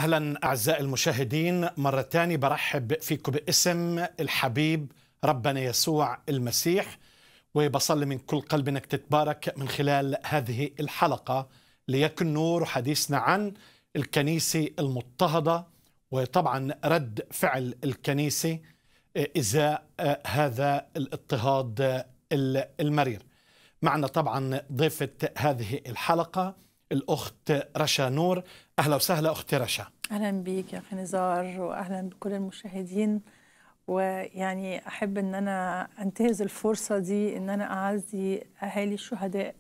اهلا اعزائي المشاهدين مره ثانيه برحب فيكم باسم الحبيب ربنا يسوع المسيح وبصلي من كل قلب انك تتبارك من خلال هذه الحلقه ليكن نور حديثنا عن الكنيسه المضطهده وطبعا رد فعل الكنيسه ازاء هذا الاضطهاد المرير. معنا طبعا ضيفه هذه الحلقه الاخت رشا نور اهلا وسهلا اختي رشا اهلا بيك يا اخي نزار واهلا بكل المشاهدين ويعني احب ان انا انتهز الفرصه دي ان انا اعزي اهالي الشهداء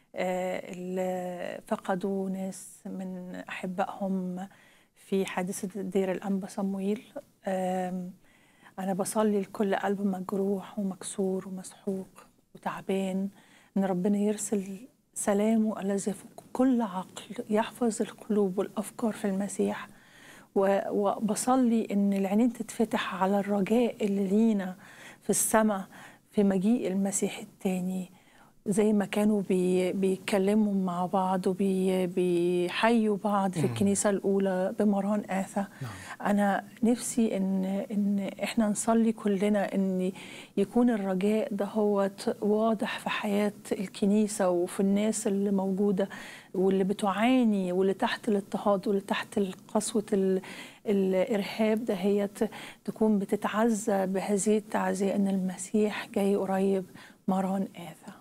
اللي فقدوا ناس من احبائهم في حادثه دير الانبا صمويل انا بصلي لكل قلب مجروح ومكسور ومسحوق وتعبان ان ربنا يرسل سلامه الذي يفوق كل عقل يحفظ القلوب والافكار في المسيح وبصلي ان العينين تتفتح على الرجاء اللي لينا في السماء في مجيء المسيح الثاني زي ما كانوا بي بيتكلموا مع بعض وبيحيوا بعض في الكنيسة الأولى بمران آثى نعم. أنا نفسي إن, إن إحنا نصلي كلنا إن يكون الرجاء ده هو واضح في حياة الكنيسة وفي الناس اللي موجودة واللي بتعاني واللي تحت الاضطهاد واللي تحت قسوة الإرهاب ده هي تكون بتتعزى بهذه التعزية إن المسيح جاي قريب مران آثى